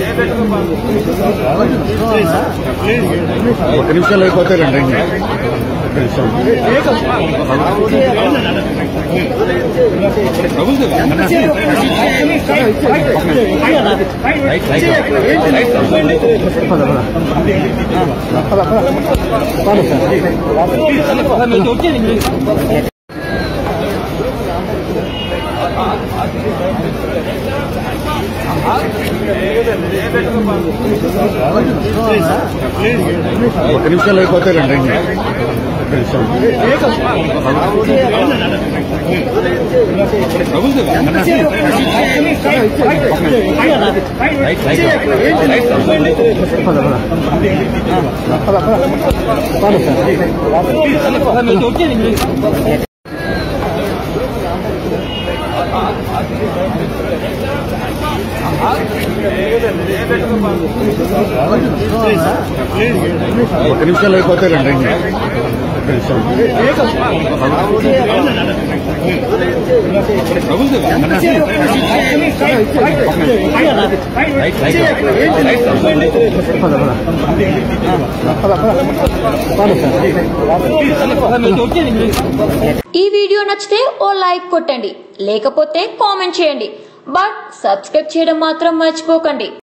ఒక నిమిషాలు అయిపోతే రండి ఒక నిమిషం ఒక నిమిషాలు అయిపోతే రండి ఒక నిమిషం ఒక నిమిషాలు అయిపోతే రండి ఒక నిమిషం ఈ వీడియో నచ్చితే ఓ లైక్ కొట్టండి లేకపోతే కామెంట్ చేయండి బట్ సబ్స్క్రైబ్ చేయడం మాత్రం మర్చిపోకండి